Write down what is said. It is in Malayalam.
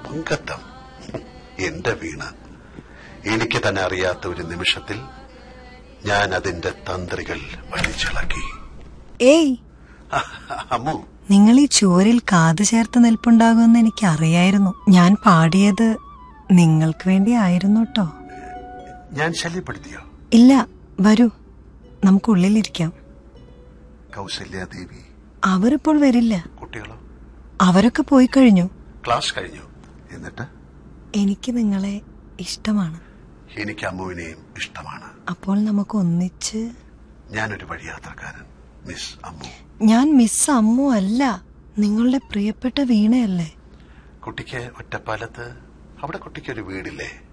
പങ്കത്തം എന്റെ വീണ എനിക്ക് തന്നെ അറിയാത്ത ഒരു നിമിഷത്തിൽ ഞാൻ അതിന്റെ തന്ത്രികൾ വലിച്ചിളക്കി ഏയ് അമ്മു നിങ്ങൾ ഈ ചുവരിൽ കാത് ചേർത്ത് നിൽപ്പുണ്ടാകുമെന്ന് എനിക്ക് അറിയായിരുന്നു ഞാൻ പാടിയത് നിങ്ങൾക്ക് വേണ്ടി ആയിരുന്നു കേട്ടോ ഞാൻ ശല്യപ്പെടുത്തിയോ ഇല്ല വരൂ നമുക്കുള്ളിലിരിക്കാം കൗസല്യാദേവി അവരിപ്പോൾ വരില്ല കുട്ടികളോ അവരൊക്കെ പോയി കഴിഞ്ഞു ക്ലാസ് കഴിഞ്ഞു എന്നിട്ട് എനിക്ക് നിങ്ങളെ ഇഷ്ടമാണ് എനിക്ക് അമ്മുവിനെയും ഇഷ്ടമാണ് അപ്പോൾ നമുക്ക് ഒന്നിച്ച് ഞാനൊരു വഴിയാത്രക്കാരൻ മിസ് അമ്മു ഞാൻ മിസ് അമ്മു അല്ല നിങ്ങളുടെ പ്രിയപ്പെട്ട വീണയല്ലേ കുട്ടിക്ക് ഒറ്റപ്പാലത്ത് അവിടെ കുട്ടിക്ക് ഒരു വീടില്ലേ